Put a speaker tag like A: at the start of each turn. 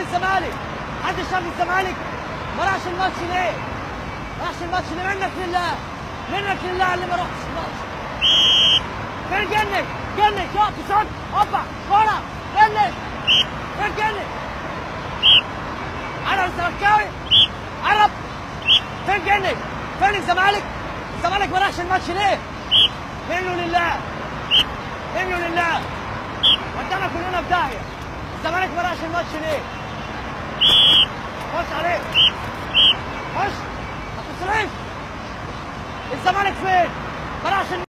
A: الزمالك حد شاف الزمالك ما راحش الماتش ليه؟ ما راحش الماتش ليه؟ منك لله منك لله اللي ما راحش الماتش فين جنك؟ جنك يقف يصد هوبا كورة جنك فين جنك؟ عرب الزملكاوي عرب فين جنك؟ فين الزمالك؟ الزمالك ما راحش الماتش ليه؟ منه لله منه لله ودانا كلنا في داهيه الزمالك ما راحش الماتش ليه؟ خش عليه خش ما تصرفش الزمالك فين؟ ما راحش